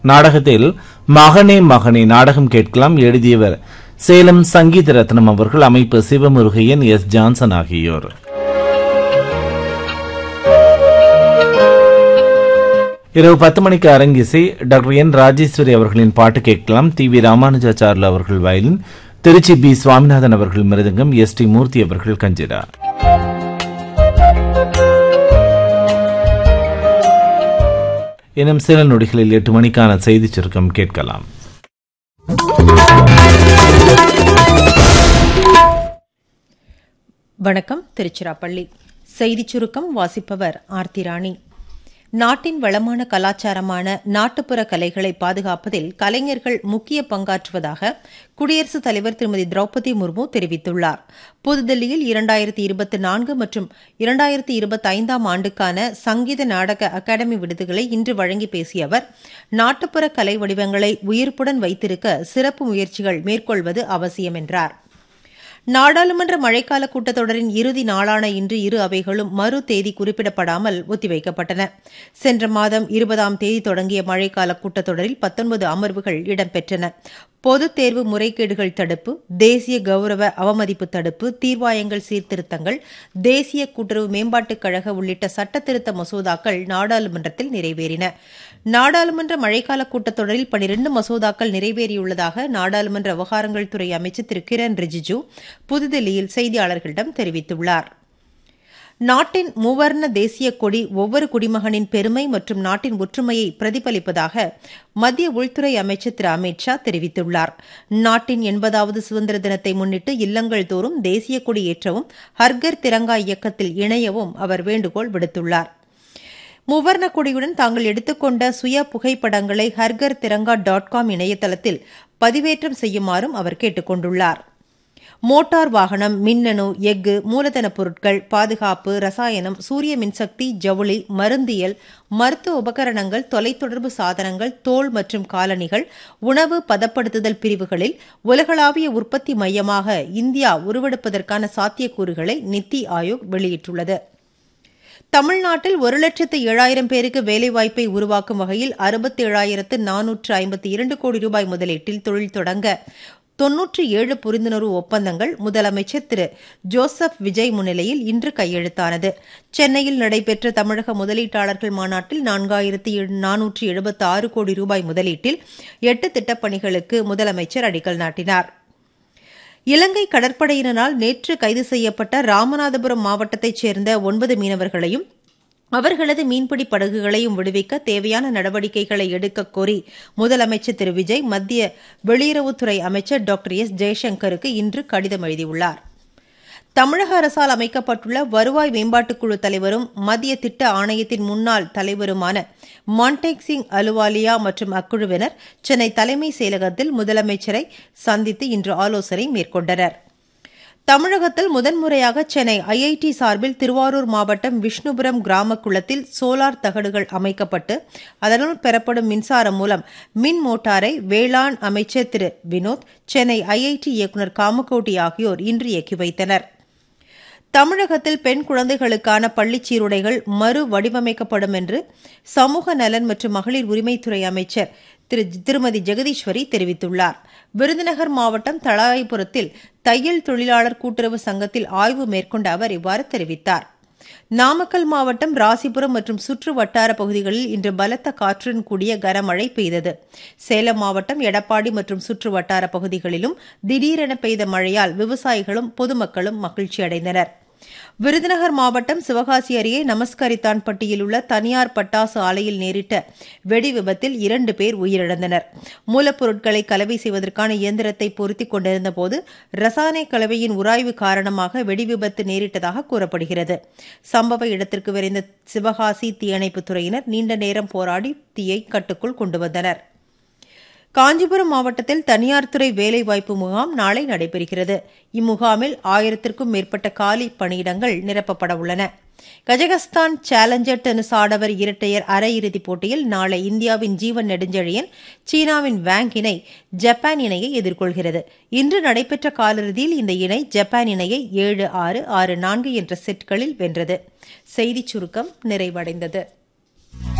நாடகத்தில் மகனே மகனே நாடகம் கேட்கலாம் எழுதியவர் சேலம் சங்கீத ரத்னம் அவர்கள் அமைப்பு சிவமுருகையன் எஸ் ஜான்சன் ஆகியோர் இரவு பத்து மணிக்கு அரங்கிசை டாக்டர் என் ராஜேஸ்வரி அவர்களின் பாட்டு கேட்கலாம் டி வி ராமானுஜாச்சார்ல அவர்கள் வயலின் திருச்சி பி சுவாமிநாதன் அவர்கள் மிருதங்கம் எஸ் டி மூர்த்தி அவர்கள் கஞ்சிரா இன்னும் சில நொடிகளில் எட்டு மணிக்கான செய்திச் சுருக்கம் கேட்கலாம் வணக்கம் திருச்சிராப்பள்ளி செய்திச் சுருக்கம் வாசிப்பவர் ஆர்த்தி ராணி நாட்டின் வளமான கலாச்சாரமான நாட்டுப்புற கலைகளை பாதுகாப்பதில் கலைஞர்கள் முக்கிய பங்காற்றுவதாக குடியரசுத் தலைவர் திருமதி திரௌபதி முர்மு தெரிவித்துள்ளார் புதுதில்லியில் இரண்டாயிரத்தி இருபத்தி நான்கு மற்றும் இரண்டாயிரத்தி இருபத்தி ஐந்தாம் ஆண்டுக்கான சங்கீத நாடக அகாடமி விருதுகளை இன்று வழங்கி பேசிய அவர் நாட்டுப்புற கலை வடிவங்களை உயிர்ப்புடன் வைத்திருக்க சிறப்பு முயற்சிகள் மேற்கொள்வது அவசியம் என்றார் நாடாளுமன்ற மழைக்கால கூட்டத்தொடரின் இறுதி நாளான இன்று இரு அவைகளும் மறு தேதி குறிப்பிடப்படாமல் ஒத்திவைக்கப்பட்டன சென்ற மாதம் இருபதாம் தேதி தொடங்கிய மழைக்கால கூட்டத்தொடரில் பத்தொன்பது அமர்வுகள் இடம்பெற்றன பொதுத் தேர்வு முறைகேடுகள் தடுப்பு தேசிய கௌரவ அவமதிப்பு தடுப்பு தீர்வாயங்கள் சீர்திருத்தங்கள் தேசிய கூட்டுறவு மேம்பாட்டுக் கழக உள்ளிட்ட சட்டத்திருத்த மசோதாக்கள் நாடாளுமன்றத்தில் நிறைவேறின நாடாளுமன்ற மழைக்கால கூட்டத்தொடரில் பனிரண்டு மசோதாக்கள் நிறைவேறியுள்ளதாக நாடாளுமன்ற விவகாரங்கள் துறை அமைச்சர் திரு கிரண் ரிஜிஜு புதுதில்லியில் செய்தியாளர்களிடம் தெரிவித்துள்ளார் நாட்டின் மூவர்ண தேசிய கொடி ஒவ்வொரு குடிமகனின் பெருமை மற்றும் நாட்டின் ஒற்றுமையை பிரதிபலிப்பதாக மத்திய உள்துறை அமைச்சர் திரு அமித் ஷா தெரிவித்துள்ளார் நாட்டின் எண்பதாவது சுதந்திர தினத்தை முன்னிட்டு இல்லங்கள் தோறும் தேசிய கொடி ஏற்றவும் ஹர்கர் திரங்கா இயக்கத்தில் இணையவும் அவர் வேண்டுகோள் விடுத்துள்ளார் மூவர்ண கொடியுடன் தாங்கள் எடுத்துக்கொண்ட சுய புகைப்படங்களை ஹர்கர் திரங்கா டாட் காம் இணையதளத்தில் பதிவேற்றம் செய்யுமாறும் அவர் கேட்டுக் கொண்டுள்ளார் மோட்டார் வாகனம் மின்னணு எஃகு மூலதன பொருட்கள் பாதுகாப்பு ரசாயனம் சூரிய மின்சக்தி ஜவுளி மருந்தியல் மருத்துவ உபகரணங்கள் தொலைத்தொடர்பு சாதனங்கள் தோல் மற்றும் காலணிகள் உணவு பதப்படுத்துதல் பிரிவுகளில் உலகளாவிய உற்பத்தி மையமாக இந்தியா உருவெடுப்பதற்கான சாத்தியக்கூறுகளை நித்தி ஆயோக் வெளியிட்டுள்ளது தமிழ்நாட்டில் ஒரு லட்சத்து ஏழாயிரம் பேருக்கு வேலைவாய்ப்பை உருவாக்கும் வகையில் அறுபத்தி ஏழாயிரத்து நானூற்று ஐம்பத்தி இரண்டு கோடி ரூபாய் முதலீட்டில் தொழில் தொடங்க தொன்னூற்றி ஏழு புரிந்துணர்வு ஒப்பந்தங்கள் முதலமைச்சர் திரு ஜோசப் விஜய் முன்னிலையில் இன்று கையெழுத்தானது சென்னையில் நடைபெற்ற தமிழக முதலீட்டாளர்கள் மாநாட்டில் நான்காயிரத்தி நானூற்றி எழுபத்தி ஆறு கோடி ரூபாய் முதலீட்டில் எட்டு திட்டப்பணிகளுக்கு முதலமைச்சர் அடிக்கல் நாட்டினார் இலங்கை கடற்படையினரால் நேற்று கைது செய்யப்பட்ட ராமநாதபுரம் மாவட்டத்தைச் சேர்ந்த ஒன்பது மீனவர்களையும் அவர்களது மீன்பிடி படகுகளையும் விடுவிக்க தேவையான நடவடிக்கைகளை எடுக்க கோரி முதலமைச்சர் திரு விஜய் மத்திய வெளியுறவுத்துறை அமைச்சர் டாக்டர் எஸ் ஜெய்சங்கருக்கு இன்று கடிதம் எழுதியுள்ளார் தமிழக அரசால் அமைக்கப்பட்டுள்ள வருவாய் மேம்பாட்டுக்குழு தலைவரும் மத்திய திட்ட ஆணையத்தின் முன்னாள் தலைவருமான மான்டேக் சிங் அலுவாலியா மற்றும் அக்குழுவினர் சென்னை தலைமை செயலகத்தில் முதலமைச்சரை சந்தித்து இன்று ஆலோசனை மேற்கொண்டனர் தமிழகத்தில் முதன்முறையாக சென்னை ஐஐடி சார்பில் திருவாரூர் மாவட்டம் விஷ்ணுபுரம் கிராம குளத்தில் சோலார் தகடுகள் அமைக்கப்பட்டு அதனுள் பெறப்படும் மின்சாரம் மூலம் மின் மோட்டாரை வேளாண் அமைச்சர் திரு வினோத் சென்னை ஐஐடி இயக்குநர் காமகோட்டி ஆகியோர் இன்று இயக்கி வைத்தனர் தமிழகத்தில் பெண் குழந்தைகளுக்கான பள்ளிச் சீருடைகள் மறு வடிவமைக்கப்படும் என்று சமூக நலன் மற்றும் மகளிர் உரிமைத்துறை அமைச்சர் திரு திருமதி ஜெகதீஸ்வரி தெரிவித்துள்ளார் விருதுநகர் மாவட்டம் தளாயிபுரத்தில் தையல் தொழிலாளர் கூட்டுறவு சங்கத்தில் ஆய்வு மேற்கொண்ட அவர் இவ்வாறு தெரிவித்தார் நாமக்கல் மாவட்டம் ராசிபுரம் மற்றும் சுற்று வட்டார பகுதிகளில் இன்று பலத்த காற்றுடன் கூடிய கனமழை பெய்தது சேலம் மாவட்டம் எடப்பாடி மற்றும் சுற்று வட்டார பகுதிகளிலும் திடீரென பெய்த மழையால் விவசாயிகளும் பொதுமக்களும் மகிழ்ச்சியடைந்தனர் விருதுநகர் மாவட்டம் சிவகாசி அருகே நமஸ்கரித்தான் பட்டியில் உள்ள தனியார் பட்டாசு ஆலையில் நேரிட்ட வெடி விபத்தில் இரண்டு பேர் உயிரிழந்தனர் மூலப்பொருட்களை கலவை செய்வதற்கான இயந்திரத்தை பொருத்திக் கொண்டிருந்த போது ரசாயன கலவையின் உராய்வு காரணமாக வெடி விபத்து நேரிட்டதாக கூறப்படுகிறது சம்பவ இடத்திற்கு விரைந்த சிவகாசி தீயணைப்புத் துறையினர் நீண்ட நேரம் போராடி தீயை கட்டுக்குள் கொண்டு வந்தனர் காஞ்சிபுரம் மாவட்டத்தில் தனியார் துறை வேலைவாய்ப்பு முகாம் நாளை நடைபெறுகிறது இம்முகாமில் ஆயிரத்திற்கும் மேற்பட்ட காலி பணியிடங்கள் நிரப்பப்பட உள்ளன கஜகஸ்தான் சேலஞ்சர் டென்னிஸ் ஆடவர் இரட்டையர் அரையிறுதிப் போட்டியில் நாளை இந்தியாவின் ஜீவன் நெடுஞ்செழியன் சீனாவின் வேங் இணை ஜப்பான் இணையை எதிர்கொள்கிறது இன்று நடைபெற்ற காலிறுதியில் இந்த இணை ஜப்பான் இணையை ஏழு ஆறு ஆறு நான்கு என்ற செட்களில் வென்றது செய்திச் சுருக்கம் நிறைவடைந்தது